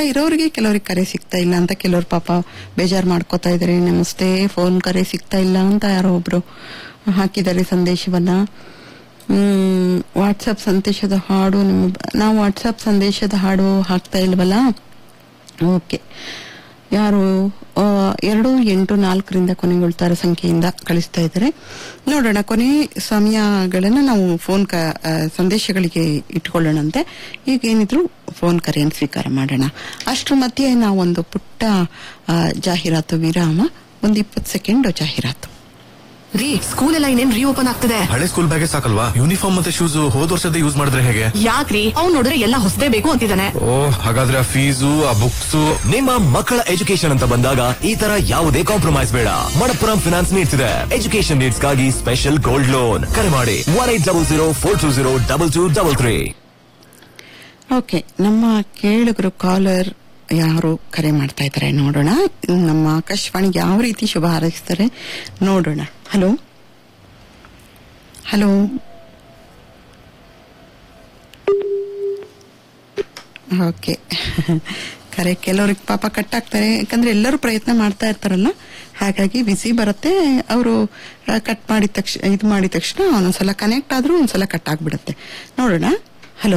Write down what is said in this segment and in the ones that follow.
ಇರೋರಿಗೆ ಕೆಲವ್ರಿಗೆ ಕರೆ ಸಿಗ್ತಾ ಇಲ್ಲ ಅಂತ ಕೆಲವ್ರು ಪಾಪ ಬೇಜಾರು ಮಾಡ್ಕೋತಾ ಇದಾರೆ ನಮಸ್ತೆ ಫೋನ್ ಕರೆ ಸಿಗ್ತಾ ಇಲ್ಲ ಅಂತ ಯಾರೋ ಒಬ್ರು ಹಾಕಿದ್ದಾರೆ ಸಂದೇಶವನ್ನ ಹ್ಮ್ ವಾಟ್ಸಪ್ ಸಂದೇಶದ ಹಾಡು ನಿಮ್ಮ ನಾವು ವಾಟ್ಸಪ್ ಸಂದೇಶದ ಹಾಡು ಹಾಕ್ತಾ ಇಲ್ವಲ್ಲ ಓಕೆ ಯಾರು ಆ, ಎರಡು ಎಂಟು ನಾಲ್ಕರಿಂದ ಕೊನೆಗೊಳ್ತಾರ ಸಂಖ್ಯೆಯಿಂದ ಕಳಿಸ್ತಾ ಇದ್ದಾರೆ ನೋಡೋಣ ಕೊನೆ ಸಮಯಗಳನ್ನ ನಾವು ಫೋನ್ ಕ ಆ, ಸಂದೇಶಗಳಿಗೆ ಇಟ್ಕೊಳ್ಳೋಣಂತೆ ಈಗ ಏನಿದ್ರು ಫೋನ್ ಕರೆಯನ್ನು ಸ್ವೀಕಾರ ಮಾಡೋಣ ಅಷ್ಟ್ರ ಮಧ್ಯೆ ನಾವೊಂದು ಪುಟ್ಟ ಆ, ಜಾಹೀರಾತು ವಿರಾಮ ಒಂದು ಇಪ್ಪತ್ತು ಸೆಕೆಂಡ್ ಜಾಹೀರಾತು ರೀ ಸ್ಕೂಲ್ ಎಲ್ಲ ಇನ್ನೇನ್ ರೀಓಪನ್ ಆಗ್ತದೆ ಹಳೆ ಸ್ಕೂಲ್ ಬ್ಯಾಗೇ ಸಾಕಲ್ವಾ ಯೂನಿಫಾರ್ಮ್ ಮತ್ತೆ ಶೂಸ್ ಹೋದ್ ವರ್ಷದ ಯೂಸ್ ಮಾಡಿದ್ರೆ ಹೇಗೆ ಯಾಕ್ರಿ ಅವ್ನ್ ನೋಡಿದ್ರೆ ಎಲ್ಲ ಹೊಸದೇ ಬೇಕು ಅಂತಿದ್ದಾನೆ ಓ ಹಾಗಾದ್ರೆ ಆ ಫೀಸು ಆ ಬುಕ್ಸ್ ನಿಮ್ಮ ಮಕ್ಕಳ ಎಜುಕೇಶನ್ ಅಂತ ಬಂದಾಗ ಈ ತರ ಯಾವುದೇ ಕಾಂಪ್ರಮೈಸ್ ಬೇಡ ಮಣಪ್ಪುರಂ ಫಿನಾನ್ಸ್ ನೀಡ್ಸ್ ಇದೆ ಎಜುಕೇಶನ್ ನೀಡ್ಸ್ ಗಾಗಿ ಸ್ಪೆಷಲ್ ಗೋಲ್ಡ್ ಲೋನ್ ಕರೆ ಮಾಡಿ one eight double zero four two zero double two double three okay ನಮ್ಮ ಕೇಳುಗರು ಕಾಲರ್ ಯಾರು ಕರೆ ಮಾಡ್ತಾ ಇದ್ದಾರೆ ನೋಡೋಣ ನಮ್ಮ ಆಕಾಶವಾಣಿಗೆ ಯಾವ ರೀತಿ ಶುಭ ಹಾರೈಸ್ತಾರೆ ನೋಡೋಣ ಹಲೋ ಹಲೋ ಓಕೆ ಕರೆ ಕೆಲವ್ರಿಗೆ ಪಾಪ ಕಟ್ ಆಗ್ತಾರೆ ಯಾಕಂದ್ರೆ ಎಲ್ಲರೂ ಪ್ರಯತ್ನ ಮಾಡ್ತಾ ಇರ್ತಾರಲ್ಲ ಹಾಗಾಗಿ ಬಿಸಿ ಬರುತ್ತೆ ಅವರು ಕಟ್ ಮಾಡಿದ ತಕ್ಷಣ ಇದು ಮಾಡಿದ ತಕ್ಷಣ ಒಂದೊಂದ್ಸಲ ಕನೆಕ್ಟ್ ಆದ್ರೂ ಒಂದ್ಸಲ ಕಟ್ ಆಗ್ಬಿಡುತ್ತೆ ನೋಡೋಣ ಹಲೋ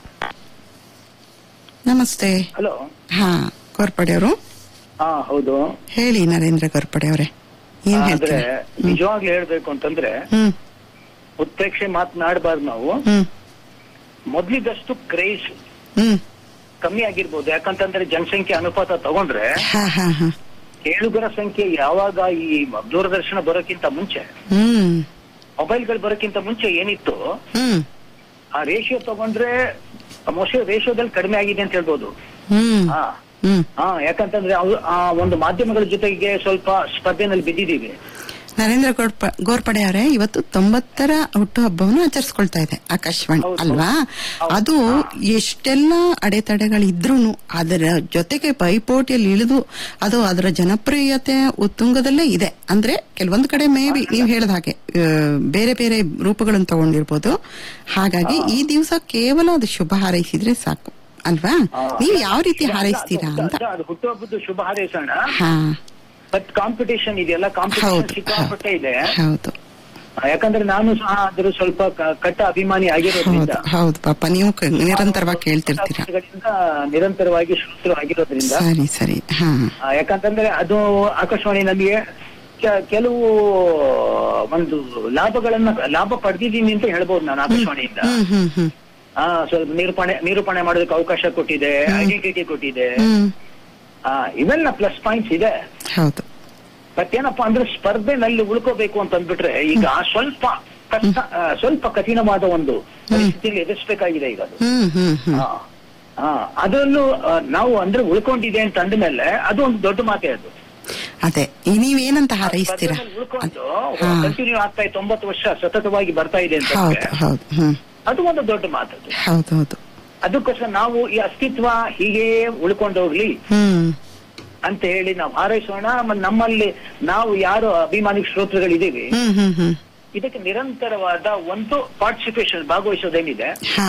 ನಮಸ್ತೆ ಹಲೋ ಹಾ ಗೋರ್ಪಡೆ ಅವರು ಹಾ ಹೌದು ಹೇಳಿ ನರೇಂದ್ರ ಗೋರ್ಪಡೆ ಅವರೇ ಏನ್ ಆದ್ರೆ ಹೇಳ್ತೀರಾ ನಿಜವಾಗ್ಲೂ ಹೇಳ್ಬೇಕು ಅಂತಂದ್ರೆ ಹ್ಮ್ ಉತ್ಪ್ರೇಕ್ಷೆ ಮಾತನಾಡಬಾರ್ದು ನಾವು ಹ್ಮ್ ಮೊದ್ಲಿದ್ದಷ್ಟು ಕ್ರೇಜ್ ಹ್ಮ್ ಕಮ್ಮಿ ಆಗಿರ್ಬೋದು ಯಾಕಂತಂದ್ರೆ ಜನಸಂಖ್ಯೆ ಅನುಪಾತ ತಗೊಂಡ್ರೆ ಹಾ ಹಾ ಹಾ ಕೇಳುಗರ ಸಂಖ್ಯೆ ಯಾವಾಗ ಈ ದೂರದರ್ಶನ ಬರೋಕ್ಕಿಂತ ಮುಂಚೆ ಹ್ಮ್ ಮೊಬೈಲ್ಗಳು ಬರೋಕ್ಕಿಂತ ಮುಂಚೆ ಏನಿತ್ತು ಹ್ಮ್ ಆ ರೇಷಿಯೋ ತಗೊಂಡ್ರೆ ಮೋಸ್ಟ್ಲಿ ರೇಷಿಯೋದಲ್ಲಿ ಕಡಿಮೆ ಆಗಿದೆ ಅಂತ ಹೇಳ್ಬೋದು ಹ್ಮ್ ಹಾ ಹ್ಮ್ ಹಾ ಯಾಕಂತಂದ್ರೆ ಅವು ಆ ಒಂದು ಮಾಧ್ಯಮಗಳ ಜೊತೆಗೆ ಸ್ವಲ್ಪ ಸ್ಪರ್ಧೆನಲ್ಲಿ ಬಿದ್ದಿದ್ದೀವಿ ನರೇಂದ್ರ ಗೋರ್ಪ ಗೋರ್ಪಡೆ ಅವರೇ ಇವತ್ತು ತೊಂಬತ್ತರ ಹುಟ್ಟುಹಬ್ಬವನ್ನು ಆಚರಿಸ್ಕೊಳ್ತಾ ಇದೆ ಆಕಾಶವಾಣಿ ಹೌದು. ಅಲ್ವಾ ಹೌದು. ಅದು ಎಷ್ಟೆಲ್ಲ ಅಡೆತಡೆಗಳಿದ್ರು ಅದರ ಜೊತೆಗೆ ಪೈಪೋಟಿಯಲ್ಲಿ ಇಳಿದು ಅದು ಅದರ ಜನಪ್ರಿಯತೆ ಉತ್ತುಂಗದಲ್ಲೇ ಇದೆ ಅಂದ್ರೆ ಕೆಲವೊಂದು ಕಡೆ ಮೇ ಬಿ ನೀವು ಹೇಳಿದ ಹಾಗೆ ಆ, ಬೇರೆ ಬೇರೆ ರೂಪಗಳನ್ನು ತಗೊಂಡಿರ್ಬೋದು ಹಾಗಾಗಿ ಈ ದಿವಸ ಕೇವಲ ಅದು ಶುಭ ಹಾರೈಸಿದ್ರೆ ಸಾಕು ಅಲ್ವಾ ನೀವು ಯಾವ ರೀತಿ ಹಾರೈಸ್ತೀರಾ ಅದು- ಅಂತ ಅದು- ಅದು ಹುಟ್ಟುಹಬ್ಬದ ಶುಭ ಹಾರೈಸೋಣ ಹಾ ಬಟ್ ಕಾಂಪಿಟೇಷನ್ ಇದೆಯಲ್ಲ ಕಾಂಪಿಟೇಷನ್ ಹೌದು ಸಿಕ್ಕಾಪಟ್ಟೆ ಇದೆ ಹೌದು ಯಾಕಂದ್ರೆ ನಾನು ಸಹ ಅದ್ರ ಸ್ವಲ್ಪ ಕ- ಕಟ್ಟ ಅಭಿಮಾನಿ ಹೌದು ಆಗಿರೋದ್ರಿಂದ ಹೌದು ಪಾಪ ನೀವು ಕ- ನಿರಂತರವಾಗಿ ಕೇಳ್ತಿರ್ತೀರಾ ವರ್ಷಗಳಿಂದ ನಿರಂತರವಾಗಿ ಶ್ರೋತೃ ಆಗಿರೋದ್ರಿಂದ ಸರಿ ಸರಿ ಹಾ ಆ, ಯಾಕಂತಂದ್ರೆ ಅದು ಆಕಾಶವಾಣಿ ನಮಗೆ ಕೆ- ಕೆಲವು ಒಂದು ಲಾಭಗಳನ್ನ ಲಾಭ ಪಡೆದಿದ್ದೀನಿ ಅಂತ ಹೇಳ್ಬೋದು ನಾನು ಆಕಾಶವಾಣಿಯಿಂದ ಹ್ಮ್ ಹ್ಮ್ ಹ್ಮ್ ಆ ಸ್ವಲ್ಪ ನಿರೂಪಣೆ ನಿರೂಪಣೆ ಮಾಡೋದಕ್ಕೆ ಅವಕಾಶ ಕೊಟ್ಟಿದೆ ಐಡೆಂಟಿಟಿ ಕೊಟ್ಟಿದೆ ಹ್ಮ್ ಆ, ಇವೆಲ್ಲ ಪ್ಲಸ್ ಪಾಯಿಂಟ್ಸ್ ಇದೆ ಹೌದು ಮತ್ತೇನಪ್ಪಾ ಅಂದ್ರೆ ಸ್ಪರ್ಧೆನಲ್ಲಿ ಉಳ್ಕೋಬೇಕು ಅಂತ ಅಂದ್ಬಿಟ್ರೆ ಈಗ ಸ್ವಲ್ಪ ಕಷ್ಟ ಆ, ಸ್ವಲ್ಪ ಕಠಿಣವಾದ ಒಂದು ಪರಿಸ್ಥಿತಿಯಲ್ಲಿ ಎದುರಿಸಬೇಕಾಗಿದೆ ಈಗ ಅದು ಹ್ಮ್ ಹ್ಮ್ ಹ್ಮ್ ಆ, ಆ, ಅದರಲ್ಲೂ ಆ, ನಾವು ಅಂದ್ರೆ ಉಳ್ಕೊಂಡಿದೆ ಅಂತ ಅಂದ್ಮೇಲೆ ಅದು ಒಂದು ದೊಡ್ಡ ಮಾತೆ ಅದು ಅದೇ ಈ ನೀವೇನಂತ ಹಾರೈಸ್ತೀರಾ ಸ್ಪರ್ಧೆನಲ್ಲಿ ಉಳ್ಕೊಂಡು ಹಾ. ಕಂಟಿನ್ಯೂ ಆಗ್ತಾ ಇದೆ ತೊಂಬತ್ತು ವರ್ಷ ಸತತವಾಗಿ ಬರ್ತಾ ಇದೆ ಅಂತ ಹೌದು ಹೌದು ಹ್ಮ್ ಅದು ಒಂದು ದೊಡ್ಡ ಮಾತದು ಹೌದು ಹೌದು ಅದಕ್ಕೋಸ್ಕರ ನಾವು ಈ ಅಸ್ತಿತ್ವ ಹೀಗೆ ಉಳ್ಕೊಂಡೋಗ್ಲಿ ಹ್ಮ್ ಅಂತ ಹೇಳಿ ನಾವು ಹಾರೈಸೋಣ ಮ- ನಮ್ಮಲ್ಲಿ ನಾವು ಯಾರು ಅಭಿಮಾನಿ ಶ್ರೋತೃಗಳಿದ್ದೀವಿ ಹ್ಮ್ ಹ್ಮ್ ಹ್ಮ್ ಇದಕ್ಕೆ ನಿರಂತರವಾದ ಒಂದು ಪಾರ್ಟಿಸಿಪೇಷನ್ ಭಾಗವಹಿಸೋದೇನಿದೆ ಹಾ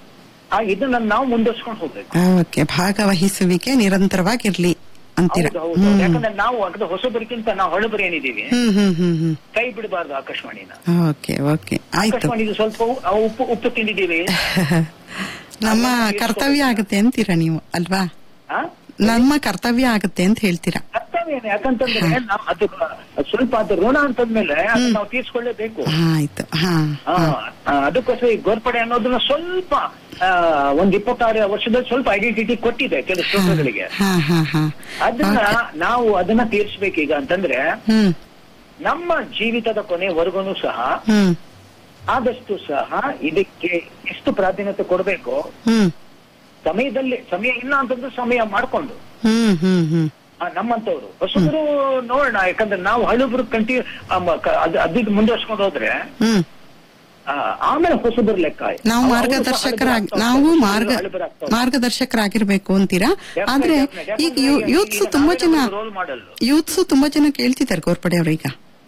ಆ ಇದನ್ನ ನಾವು ಮುಂದುವರ್ಸ್ಕೊಂಡು ಹೋಗ್ಬೇಕು ಓಕೆ ಭಾಗವಹಿಸುವಿಕೆ ನಿರಂತರವಾಗಿರ್ಲಿ ಅಂತೀರಾ ಹೌದು ಹೌದು ಹ್ಮ್ ಯಾಕಂದ್ರೆ ನಾವು ಅದು ಹೊಸಬರಿಗಿಂತ ನಾವು ಹಳಬರಿ ಏನಿದ್ದೀವಿ ಹ್ಮ್ ಹ್ಮ್ ಹ್ಮ್ ಹ್ಮ್ ಕೈ ಬಿಡಬಾರ್ದು ಆಕಾಶವಾಣಿನ ಓಕೆ ಓಕೆ ಆಯ್ತು ಆಕಾಶವಾಣಿದು ಸ್ವಲ್ಪ ಉ- ಆ ಉಪ್ಪು ಉಪ್ಪು ತಿಂದಿದ್ದೀವಿ ನಮ್ಮ ಕರ್ತವ್ಯ ಆಗುತ್ತೆ ಅಂತೀರಾ ನೀವು ಅಲ್ವಾ ಆ? ನಮ್ಮ ಕರ್ತವ್ಯ ಆಗುತ್ತೆ ಅಂತ ಹೇಳ್ತೀರಾ ಕರ್ತವ್ಯನೇ ಯಾಕಂತಂದ್ರೆ ನಾವು ಅದು ಅದು ಸ್ವಲ್ಪ ಅದು ಋಣ ಅಂತಂದ್ಮೇಲೆ ಅದನ್ನ ನಾವು ತೀರ್ಸ್ಕೊಳ್ಳೇಬೇಕು ಹಾ, ಆಯ್ತು ಹಾ ಆ, ಆ, ಅದಕ್ಕೋಸ್ಕರ ಈ ಗೋರ್ಪಡೆ ಅನ್ನೋದನ್ನ ಸ್ವಲ್ಪ ಆ, ಒಂದ್ ಇಪ್ಪತ್ತಾರು ವರ್ಷದಲ್ಲಿ ಸ್ವಲ್ಪ ಐಡೆಂಟಿಟಿ ಕೊಟ್ಟಿದೆ ಕೆಲವು ಶ್ರೋತೃಗಳಿಗೆ ಹಾ ಹಾ ಹಾ ಅದನ್ನ ನಾವು ಅದನ್ನ ತೀರ್ಸ್ಬೇಕೀಗ ಅಂತಂದ್ರೆ ಹ್ಮ್ ನಮ್ಮ ಜೀವಿತದ ಕೊನೆವರೆಗೂ ಸಹ ಹ್ಮ್ ಆದಷ್ಟು ಸಹ ಇದಕ್ಕೆ ಎಷ್ಟು ಪ್ರಾಧಾನ್ಯತೆ ಕೊಡಬೇಕು ಹ್ಮ್ ಸಮಯದಲ್ಲಿ ಸಮಯ ಇಲ್ಲ ಅಂತಂದ್ರೆ ಸಮಯ ಮಾಡ್ಕೊಂಡು ಹ್ಮ್ ಹ್ಮ್ ಹ್ಮ್ ಆ, ನಮ್ಮಂತವ್ರು ಹೊಸಬರು ನೋಡೋಣ ಯಾಕಂದ್ರೆ ನಾವು ಹಳುಬರು ಕಂಟಿನ್ಯೂ ಅದಕ್ಕೆ ಮುಂದುವರ್ಸ್ಕೊಂಡು ಹೋದ್ರೆ ಹ್ಮ್ ಆ, ಆಮೇಲೆ ಹೊಸಬರು ಲೆಕ್ಕ ನಾವು ಅವ್ರು ಮಾರ್ಗದರ್ಶಕರಾಗಿ ಹಳಬರಾಗ್ತಾ ನಾವು ಹೋಗ್ತಾರೆ, ಮಾರ್ಗ ಹಳಬರಾಗ್ತಾ ಮಾರ್ಗದರ್ಶಕರಾಗಿರ್ಬೇಕು ಅಂತೀರಾ ಹೋಗ್ತಾರೆ. ಆದ್ರೆ Definitely, ಈಗ definitely. ಯೂತ್ಸ್ ಈಗ ತುಂಬಾ ಜನ ನಾವೇ ಒಂದು role model. ಯೂತ್ಸ್ ತುಂಬಾ ಜನ ಕೇಳ್ತಿದ್ದಾರೆ ಗೋರ್ಪಡೆ ಅವ್ರೀಗ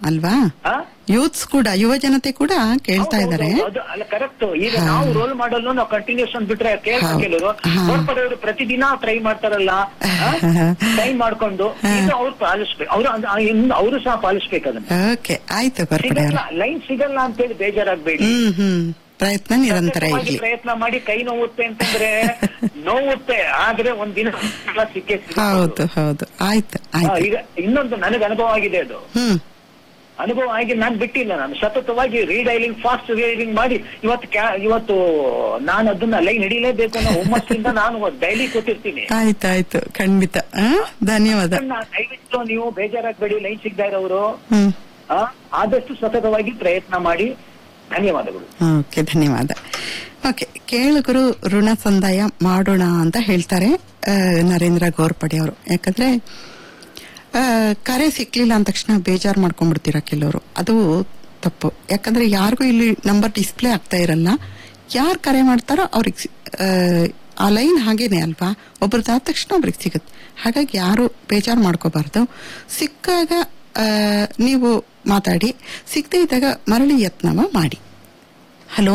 ಅಲ್ವಾ ಆ? ಯೂತ್ಸ್ ಕೂಡ ಯುವ ಜನತೆ ಕೂಡ ಕೇಳ್ತಾ ಹೌದು, ಇದ್ದಾರೆ ಹೌದು, ಹೌದು. ಅಲ್ಲ ಕರೆಕ್ಟ್ ಈಗ ಹಾ. ನಾವು ರೋಲ್ ಮಾಡಲ್ ನಾವು ಕಂಟಿನ್ಯೂಸ್ ಬಿಟ್ರೆ ಕೇಳ್ತಾ ಹೌದು. ಕೆಲವರು ಹಾ. ಗೋರ್ಪಡೆಯವರು ಪ್ರತಿದಿನ ಟ್ರೈ ಮಾಡ್ತಾರಲ್ಲ ಟ್ರೈ ಮಾಡ್ಕೊಂಡು ಇನ್ನು ಅವ್ರು ಪಾಲಿಸ್ಬೇಕು ಅವರು ಅವರು ಸಹ ಪಾಲಿಸ್ಬೇಕು ಅದನ್ನ ಓಕೆ ಆಯ್ತು ಗೋರ್ಪಡೆ ಸಿಗಲ್ಲ ಅವರು ಲೈನ್ ಸಿಗಲ್ಲ ಅಂತೇಳಿ ಬೇಜಾರಾಗ್ಬೇಡಿ ಹ್ಮ್ ಹ್ಮ್ ಪ್ರಯತ್ನ ನಿರಂತರ ಸತತವಾಗಿ ಇರ್ಲಿ ಪ್ರಯತ್ನ ಮಾಡಿ ಕೈ ನೋವುತ್ತೆ ಅಂತಂದ್ರೆ ನೋವುತ್ತೆ ಆದ್ರೆ ಒಂದ್ ದಿನ ಸಿಕ್ಕೇ ಸಿಗುತ್ತೆ. ಹೌದು ಹೌದು ಆಯ್ತು ಹಾ, ಆಯ್ತು ಈಗ ಇನ್ನೊಂದು ನನಗೆ ಅನುಭವ ಆಗಿದೆ ಅದು ಹ್ಮ್ ಅನುಭವ ಆಗಿ ನಾನು ಬಿಟ್ಟಿಲ್ಲ ನಾನು ಸತತವಾಗಿ ರೀಡೈಲಿಂಗ್ ಫಾಸ್ಟ್ ರೀಡೈಲಿಂಗ್ ಮಾಡಿ ಇವತ್ತು ಕ್ಯಾ- ಇವತ್ತು ನಾನು ಅದನ್ನ ಲೈನ್ ಹಿಡಿಲೇಬೇಕು ಅನ್ನೋ ಹುಮ್ಮಸ್ಸಿಂದ ನಾನು ಡೈಲಿ ಕೂತಿರ್ತೀನಿ ಆಯ್ತು ಆಯ್ತು ಖಂಡಿತ ಆ? ಧನ್ಯವಾದ ಅದನ್ನ ದಯವಿಟ್ಟು ನೀವು ಬೇಜಾರಾಗಬೇಡಿ ಲೈನ್ ಸಿಗದೆ ಇರೋರು ಹ್ಮ್ ಆ, ಆದಷ್ಟು ಸತತವಾಗಿ ಪ್ರಯತ್ನ ಮಾಡಿ ಧನ್ಯವಾದಗಳು ಓಕೆ ಧನ್ಯವಾದ ಓಕೆ ಕೇಳುಗರು ಋಣ ಸಂದಾಯ ಮಾಡೋಣ ಅಂತ ಹೇಳ್ತಾರೆ ಆ, ನರೇಂದ್ರ ಗೋರ್ಪಡೆ ಅವರು ಯಾಕಂದ್ರೆ ಆ, ಕರೆ ಸಿಕ್ಲಿಲ್ಲ ಅಂದ ತಕ್ಷಣ ಬೇಜಾರು ಮಾಡ್ಕೊಂಡ್ಬಿಡ್ತೀರ ಕೆಲವರು ಅದು ತಪ್ಪು ಯಾಕಂದ್ರೆ ಯಾರಿಗೂ ಇಲ್ಲಿ ನಂಬರ್ ಡಿಸ್ಪ್ಲೇ ಆಗ್ತಾ ಇರಲ್ಲ ಯಾರು ಕರೆ ಮಾಡ್ತಾರೋ ಅವ್ರಿಗೆ ಆ ಲೈನ್ ಹಾಗೇನೆ ಅಲ್ವಾ ಒಬ್ರದ್ದು ಆದ ತಕ್ಷಣ ಒಬ್ರಿಗೆ ಸಿಗುತ್ತೆ ಹಾಗಾಗಿ ಯಾರು ಬೇಜಾರು ಮಾಡ್ಕೋಬಾರ್ದು ಸಿಕ್ಕಾಗ ಆ, ನೀವು ಮಾತಾಡಿ ಸಿಗದೇ ಇದ್ದಾಗ ಮರಳಿ ಯತ್ನವ ಮಾಡಿ ಹಲೋ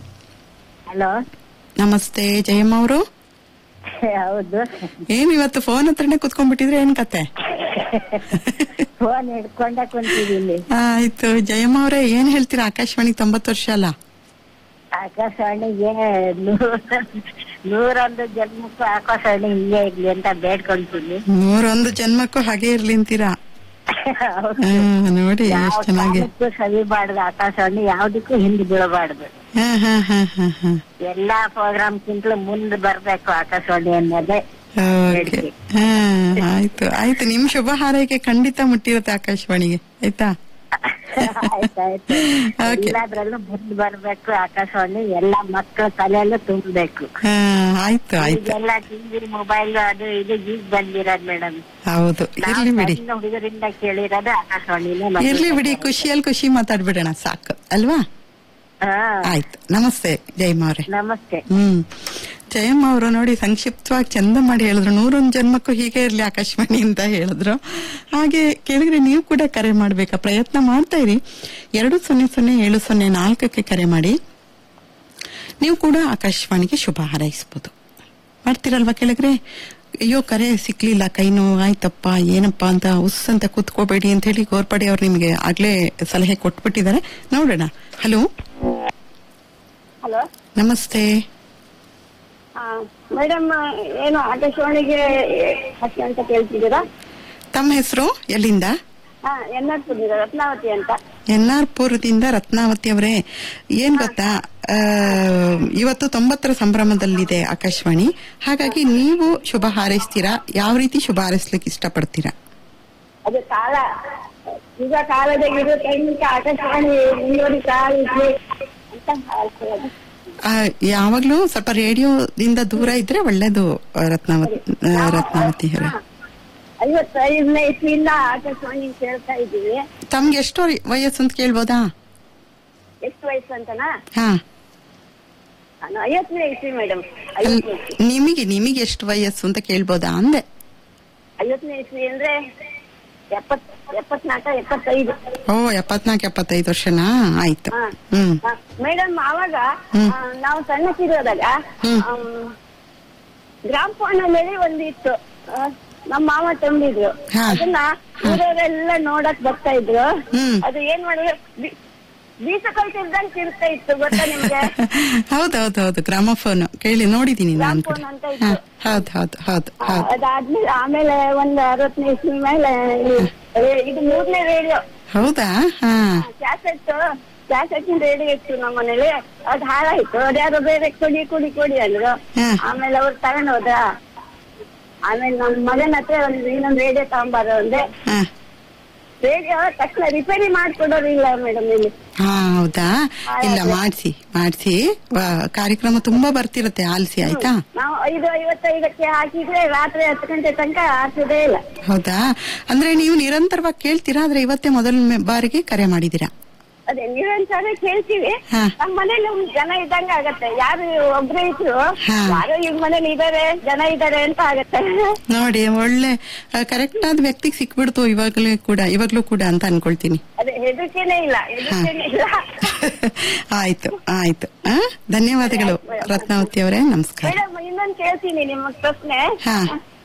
ಹಲೋ ನಮಸ್ತೆ ಜಯಮ್ಮ ಅವರು ಹೌದು ಏನ್ ಇವತ್ತು ಫೋನ್ ಹತ್ರನೇ ಕುತ್ಕೊಂಡ್ಬಿಟ್ಟಿದ್ರೆ ಏನ್ ಕತೆ ಫೋನ್ ಹಿಡ್ಕೊಂಡ ಕುಂತಿದ್ದೀನಿ ಆಯ್ತು ಜಯಮ್ಮ ಅವರೇ ಏನ್ ಹೇಳ್ತೀರಾ ಆಕಾಶವಾಣಿ ತೊಂಬತ್ತು ವರ್ಷ ಅಲ್ಲ ಆಕಾಶವಾಣಿಗೆ ನೂರ ನೂರೊಂದು ಜನ್ಮಕ್ಕೂ ಆಕಾಶವಾಣಿ ಹಿಂಗೆ ಇರ್ಲಿ ಅಂತ ಬೇಡ್ಕೊಂತೀನಿ ನೂರೊಂದು ಜನ್ಮಕ್ಕೂ ಹಾಗೆ ಇರ್ಲಿ ಅಂತೀರಾ ಹೌದು. ಆ, ನೋಡಿ ಯಾವ ಎಷ್ಟ್ ಚೆನ್ನಾಗಿ ಕಾಲಕ್ಕೂ ಸವಿಬಾರ್ದು ಆಕಾಶವಾಣಿ ಯಾವ್ದಕ್ಕೂ ಹಿಂದೆ ಬೀಳಬಾರ್ದು ಹಾ ಹಾ ಹಾ ಹಾ ಹಾ ಎಲ್ಲಾ ಪ್ರೋಗ್ರಾಮ್ಗಿಂತಲೂ ಮುಂದೆ ಬರ್ಬೇಕು ಆಕಾಶವಾಣಿ ಅನ್ನೋದೇ ಓಕೆ ಹಾ ಆಯ್ತು ಆಯ್ತು ನಿಮ್ ಶುಭ ಹಾರೈಕೆ ಖಂಡಿತ ಮುಟ್ಟಿರುತ್ತೆ ಆಕಾಶವಾಣಿಗೆ ಆಯ್ತಾ ಆಯ್ತಾಯ್ತು Okay. ಎಲ್ಲಾದ್ರಲ್ಲೂ ಮುಂದೆ ಬರ್ಬೇಕು ಆಕಾಶವಾಣಿ ಎಲ್ಲಾ ಮಕ್ಕಳ ತಲೆಯಲ್ಲೂ ತುಂಬಬೇಕು ಹಾ ಆಯ್ತು ಆಯ್ತು ಈಗೆಲ್ಲ ಟಿವಿ ಮೊಬೈಲ್ ಅದು ಇದು ಈಗ ಬಂದಿರೋದು ಮೇಡಮ್ ಹೌದು ಇರ್ಲಿ ಬಿಡಿ ಸಣ್ಣ ಹುಡುಗರಿಂದ ಕೇಳಿರೋದು ಆಕಾಶವಾಣಿನೇ ಮತ್ತೆ ಇರ್ಲಿ ಬಿಡಿ ಖುಷಿಯಲ್ಲಿ ಖುಷಿ ಮಾತಾಡ್ಬಿಡೋಣ ಸಾಕು ಅಲ್ವಾ ಹಾ ಆಯ್ತು ನಮಸ್ತೆ ಜಯಮ್ಮ ಅವರೇ ನಮಸ್ತೆ ಹ್ಮ್ ಜಯಮ್ಮ ಅವರು ನೋಡಿ ಸಂಕ್ಷಿಪ್ತವಾಗಿ ಚಂದ ಮಾಡಿ ಹೇಳಿದ್ರು ನೂರೊಂದು ಜನ್ಮಕ್ಕೂ ಹೀಗೆ ಇರ್ಲಿ ಆಕಾಶವಾಣಿ ಅಂತ ಹೇಳಿದ್ರು ಹಾಗೆ ಕೇಳಿದ್ರೆ ನೀವು ಕೂಡ ಕರೆ ಮಾಡ್ಬೇಕಾ ಪ್ರಯತ್ನ ಮಾಡ್ತಾ ಇರಿ ಎರಡು ಸೊನ್ನೆ ಸೊನ್ನೆ ಏಳು ಸೊನ್ನೆ ನಾಲ್ಕಕ್ಕೆ ಕರೆ ಮಾಡಿ ನೀವು ಕೂಡ ಆಕಾಶವಾಣಿಗೆ ಶುಭ ಹಾರೈಸ್ಬೋದು ಮಾಡ್ತೀರಲ್ವಾ ಕೆಳಗ್ರೆ ಅಯ್ಯೋ ಕರೆ ಸಿಕ್ಲಿಲ್ಲ ಕೈ ನೋವು ಆಯ್ತಪ್ಪ ಏನಪ್ಪ ಅಂತ ಉಸ್ ಅಂತ ಕೂತ್ಕೋಬೇಡಿ ಅಂತ ಹೇಳಿ ಗೋರ್ಪಡೆ ಅವ್ರು ನಿಮಗೆ ಆಗ್ಲೇ ಸಲಹೆ ಕೊಟ್ಬಿಟ್ಟಿದ್ದಾರೆ ನೋಡೋಣ ಹಲೋ ಹಲೋ ನಮಸ್ತೆ ಮೇಡಮ್ ಏನು ಆಕಾಶವಾಣಿಗೆ ಹಸಿ ಅಂತ ಕೇಳ್ತಿದ್ದೀರಾ ತಮ್ಮ ಹೆಸರು ಎಲ್ಲಿಂದ ಹಾ ಎನ್ ಆರ್ ಪುರ ರತ್ನಾವತಿ ಅಂತ ಎನ್ ಆರ್ ಪುರದಿಂದ ರತ್ನಾವತಿ ಅವರೇ ಏನ್ ಗೊತ್ತಾ ಆ, ಇವತ್ತು ತೊಂಬತ್ತರ ಸಂಭ್ರಮದಲ್ಲಿದೆ ಆಕಾಶವಾಣಿ ಹಾಗಾಗಿ ನೀವು ಶುಭ ಹಾರೈಸ್ತೀರಾ ಯಾವ ರೀತಿ ಶುಭ ಹಾರೈಸ್ಲಿಕ್ಕೆ ಇಷ್ಟಪಡ್ತೀರಾ ಅದು ಕಾಲ ಈಗ ಕಾಲದಾಗಿರೋ ಟೈಮಿಗೆ ಆಕಾಶವಾಣಿ ಮುಂದುವರಿತಾ ಇರ್ಲಿ ಅಂತ ಹೇಳ್ಕೊಳ್ಳೋದು. ಆ, ಯಾವಾಗ್ಲೂ ಸ್ವಲ್ಪ ರೇಡಿಯೋದಿಂದ ದೂರ ಇದ್ರೆ ಒಳ್ಳೇದು ಆ, ರತ್ನಾವತಿ ಆ, ರತ್ನಾವತಿ ಅವರೇ ಹಾ. ಐವತ್ತೈದನೇ ಇಸ್ವಿಯಿಂದ ಆಕಾಶವಾಣಿ ಕೇಳ್ತಾ ಇದ್ದೀವಿ ತಮ್ಗೆ ಎಷ್ಟು ವಯಸ್ಸು ಅಂತ ಕೇಳ್ಬೋದಾ ಎಷ್ಟು ವಯಸ್ಸು ಅಂತನಾ ಹಾ ನಾನು ಐವತ್ತನೇ ಇಸ್ವಿ ಮೇಡಮ್ ಅಲ್- ಐವತ್ತನೇ ಇಸ್ವಿ ನಿಮಗೆ ನಿಮಗೆ ಎಷ್ಟು ವಯಸ್ಸು ಅಂತ ಕೇಳ್ಬೋದಾ ಅಂದೆ ಐವತ್ತನೇ ಇಸ್ವಿ ಅಂದ್ರೆ ಎಪ್ಪತ್ ಎಪ್ಪತ್ನಾಲ್ಕ ಎಪ್ಪತ್ತೈದು ಓ ಎಪ್ಪತ್ನಾಲ್ಕು ಎಪ್ಪತ್ತೈದು ವರ್ಷನಾ ಆಯ್ತು ಹಾ. ಹ್ಮ್ ಮೇಡಮ್ ಅವಾಗ ಹ್ಮ್. ಆ, ನಾವು ಸಣ್ಣಕ್ಕಿರೋದಾಗ ಹ್ಮ್. ಗ್ರಾಮ್ ಫೋನ್ ಅಲ್ಲಿ ಒಂದು ಇತ್ತು ಆ, ನಮ್ಮ ಮಾವ ತಂದಿದ್ರು ಹಾ. ಅದನ್ನ ಊರವರೆಲ್ಲ ನೋಡಕ್ ಬರ್ತಾ ಇದ್ರು ಹ್ಮ್. ಅದು ಏನ್ ಮಾಡಿದ್ರು ಬಿ- ಬೀಸ ಕಲ್ತಿದ್ದಂಗೆ ತಿರ್ತಾ ಇತ್ತು ಗೊತ್ತಾ ನಿಮ್ಗೆ ಹೌದೌದು ಹೌದು ಗ್ರಾಮಫೋನ್ ಕೇಳಿ ನೋಡಿದೀನಿ ನಾನು ಕೂಡ ಗ್ರಾಮಫೋನ್ ಅಂತ ಇತ್ತು. ಹಾ, ಹೌದು ಹೌದು ಹೌದು ಆ, ಹೌದು ಅದಾದ್ಮೇಲೆ ಆಮೇಲೆ ಒಂದ್ ಅರವತ್ತನೇ ಇಸ್ವಿ ಮೇಲೆ ಈ- ರೇ- ಇದು ಮೂರನೇ ರೇಡಿಯೋ ಹೌದಾ ಹಾ ಕ್ಯಾಸೆಟ್ ಕ್ಯಾಸೆಟ್ ರೇಡಿಯೋ ಇತ್ತು ನಮ್ಮ ಮನೇಲಿ ಅದ್ ಹಾಳಾಯ್ತು ಅದ್ಯಾರೋ ಬೇರೆ ಕೊಡಿ ಕೊಡಿ ಕೊಡಿ ಅಂದ್ರು ಹ್ಮ್. ಆಮೇಲೆ ಅವ್ರು ತಗೊಂಡ್ ಹೋದ್ರ ಆಮೇಲೆ ನಮ್ ಮಗನ ಹತ್ರ ಒಂದು ಇನ್ನೊಂದು ರೇಡಿಯೋ ತಗೊಂಬಾರ ಅಂದೆ ಹಾ ರೇಡಿಯೋ ತಕ್ಷಣ ರಿಪೇರಿ ಮಾಡ್ಕೊಡೋರು ಇಲ್ಲ ಮೇಡಮ್ ಇಲ್ಲಿ ಹಾ ಹೌದಾ ಇಲ್ಲ ಮಾಡ್ಸಿ ಮಾಡ್ಸಿ ವ- ಕಾರ್ಯಕ್ರಮ ತುಂಬಾ ಬರ್ತಿರತ್ತೆ ಆಲ್ಸಿ ಆಯ್ತಾ ನಾವು ಐದು ಐವತ್ತೈದಕ್ಕೆ ಹಾಕಿದ್ರೆ ರಾತ್ರಿ ಹತ್ತು ಗಂಟೆ ತನಕ ಹಾಕಿದೇ ಇಲ್ಲ ಹೌದಾ ಅಂದ್ರೆ ನೀವು ನಿರಂತರವಾಗಿ ಕೇಳ್ತೀರಾ ಆದ್ರೆ ಇವತ್ತೇ ಮೊದಲ ಬಾರಿಗೆ ಕರೆ ಮಾಡಿದೀರಾ ಅದೇ ನೀವೊಂದ್ಸಲ ಕೇಳ್ತೀವಿ ಹಾ. ನಮ್ಮ ಮನೇಲಿ ಒಂದ್ ಜನ ಇದ್ದಂಗ ಆಗತ್ತೆ ಯಾರು ಒಬ್ರೇ ಇದ್ರು ಹಾ. ಯಾರೋ ಇವ್ ಮನೇಲಿ ಇದಾರೆ ಜನ ಇದಾರೆ ಅಂತ ಆಗತ್ತೆ ನೋಡಿ ಒಳ್ಳೆ ಕರೆಕ್ಟ್ ಆದ ವ್ಯಕ್ತಿಗೆ ಸಿಕ್ಬಿಡ್ತು ಇವಾಗಲೂ ಕೂಡ ಇವಾಗ್ಲೂ ಕೂಡ ಅಂತ ಅನ್ಕೊಳ್ತೀನಿ ಅದೇ ಹೆದರಿಕೆನೇ ಇಲ್ಲ ಹೆದರಿಕೆನೇ ಇಲ್ಲ ಆಯ್ತು ಆಯ್ತು ಆ ಧನ್ಯವಾದಗಳು ರತ್ನಾವತಿ ಅವರೇ ನಮಸ್ಕಾರ ಮೇಡಮ್ ಇನ್ನೊಂದ್ ಕೇಳ್ತೀನಿ ನಿಮ್ಮ ಪ್ರಶ್ನೆ ಹಾ